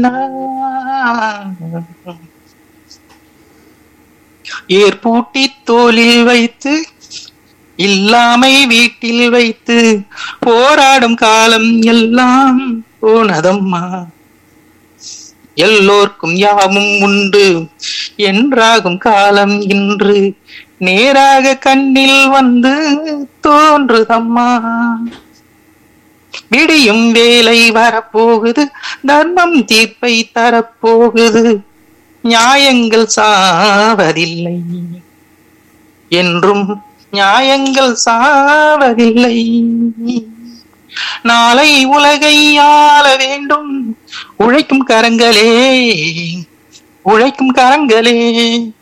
ஏற்பூட்டி தோளில் வைத்து இல்லாமை வீட்டில் வைத்து போராடும் காலம் எல்லாம் போனதம்மா எல்லோர்க்கும் யாவும் உண்டு என்றாகும் காலம் இன்று நேராக கண்ணில் வந்து தோன்றுதம்மா விடியும் வேலை வரப்போகுது தர்மம் தீர்ப்பை தரப்போகுது நியாயங்கள் சாவதில்லை என்றும் நியாயங்கள் சாவதில்லை நாளை உலகை ஆள வேண்டும் உழைக்கும் கரங்களே உழைக்கும் கரங்களே